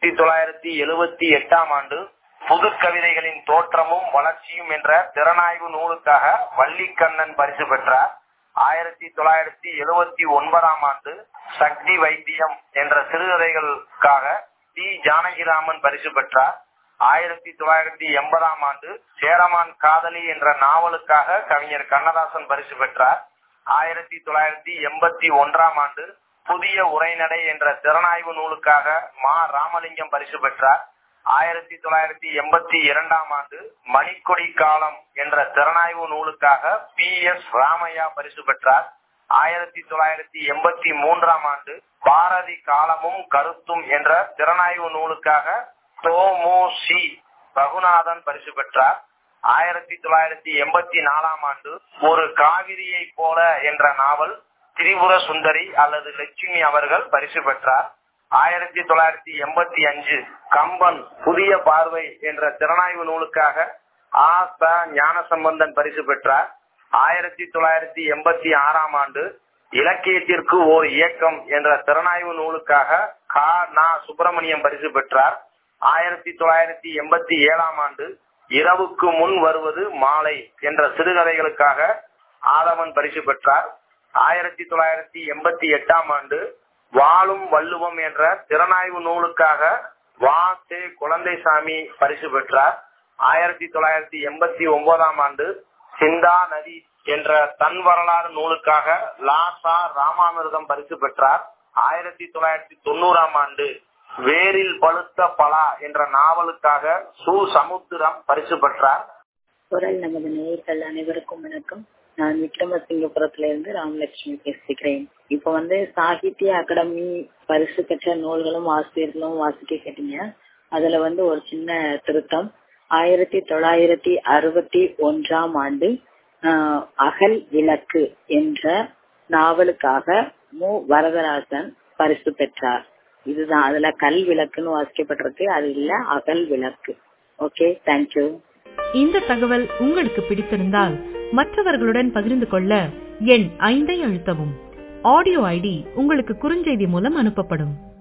ஆயிரத்தி தொள்ளாயிரத்தி எழுபத்தி எட்டாம் ஆண்டு புது கவிதைகளின் தோற்றமும் வளர்ச்சியும் என்ற திறனாய்வு நூலுக்காக வள்ளிக்கண்ணன் பரிசு பெற்றார் ஆயிரத்தி தொள்ளாயிரத்தி எழுபத்தி ஒன்பதாம் ஆண்டு சக்தி வைத்தியம் என்ற சிறுகதைகளுக்காக டி ஜானகிராமன் பரிசு பெற்றார் ஆயிரத்தி தொள்ளாயிரத்தி எண்பதாம் ஆண்டு சேரமான் காதலி என்ற நாவலுக்காக கவிஞர் கண்ணதாசன் பரிசு பெற்றார் ஆயிரத்தி தொள்ளாயிரத்தி எண்பத்தி ஒன்றாம் ஆண்டு புதிய உரைநடை என்ற திறனாய்வு நூலுக்காக மா ராமலிங்கம் பரிசு பெற்றார் ஆயிரத்தி தொள்ளாயிரத்தி எண்பத்தி இரண்டாம் ஆண்டு மணிக்கொடி காலம் என்ற திறனாய்வு நூலுக்காக பி எஸ் ராமையா பரிசு பெற்றார் ஆயிரத்தி தொள்ளாயிரத்தி எண்பத்தி மூன்றாம் ஆண்டு பாரதி காலமும் கருத்தும் என்ற திறனாய்வு நூலுக்காக தோமு சி ரகுநாதன் பரிசு பெற்றார் ஆயிரத்தி தொள்ளாயிரத்தி எண்பத்தி நாலாம் ஆண்டு ஒரு காவிரியை போல என்ற நாவல் திரிபுர சுந்தரி அல்லது லட்சுமி அவர்கள் பரிசு பெற்றார் ஆயிரத்தி தொள்ளாயிரத்தி எண்பத்தி அஞ்சு கம்பன் புதிய பார்வை என்ற திறனாய்வு நூலுக்காக ஆ ச ஞானசம்பந்தன் பரிசு பெற்றார் ஆயிரத்தி தொள்ளாயிரத்தி எண்பத்தி ஆறாம் ஆண்டு இலக்கியத்திற்கு ஓர் இயக்கம் என்ற திறனாய்வு நூலுக்காக கா நா சுப்பிரமணியம் பரிசு பெற்றார் ஆயிரத்தி தொள்ளாயிரத்தி எண்பத்தி ஏழாம் ஆண்டு இரவுக்கு முன் வருவது மாலை என்ற சிறுகதைகளுக்காக ஆதவன் பரிசு பெற்றார் ஆயிரத்தி தொள்ளாயிரத்தி எண்பத்தி எட்டாம் ஆண்டு வாழும் வள்ளுவம் என்ற திறனாய்வு நூலுக்காக வா சே குழந்தைசாமி பரிசு பெற்றார் ஆயிரத்தி தொள்ளாயிரத்தி எண்பத்தி ஒன்பதாம் ஆண்டு சிந்தா நதி என்ற தன் வரலாறு நூலுக்காக லாசா ராமாமிர்தம் பரிசு பெற்றார் ஆயிரத்தி தொள்ளாயிரத்தி தொண்ணூறாம் ஆண்டு வேரில் பழுத்த பலா என்ற நாவலுக்காக சு சமுத்திரம் பரிசு பெற்றார் குரல் நமது நேயர்கள் அனைவருக்கும் வணக்கம் நான் விக்ரமசிங்கபுரத்துல இருந்து ராமலட்சுமி பேசுகிறேன் இப்ப வந்து சாகித்ய அகாடமி பரிசு பெற்ற நூல்களும் ஆசிரியர்களும் வாசிக்க கேட்டீங்க அதுல வந்து ஒரு சின்ன திருத்தம் ஆயிரத்தி தொள்ளாயிரத்தி அறுபத்தி ஒன்றாம் ஆண்டு ஆஹ், அகல் விளக்கு என்ற நாவலுக்காக மு வரதராசன் பரிசு பெற்றார் இதுதான் அதுல கல் விளக்குன்னு வாசிக்கப்பட்டிருக்கு அது இல்ல அகல் விளக்கு ஓகே தேங்க்யூ இந்த தகவல் உங்களுக்கு பிடித்திருந்தால் மற்றவர்களுடன் பகிர்ந்து கொள்ள எண் ஐந்தை அழுத்தவும் ஆடியோ ஐடி உங்களுக்கு குறுஞ்செய்தி மூலம் அனுப்பப்படும்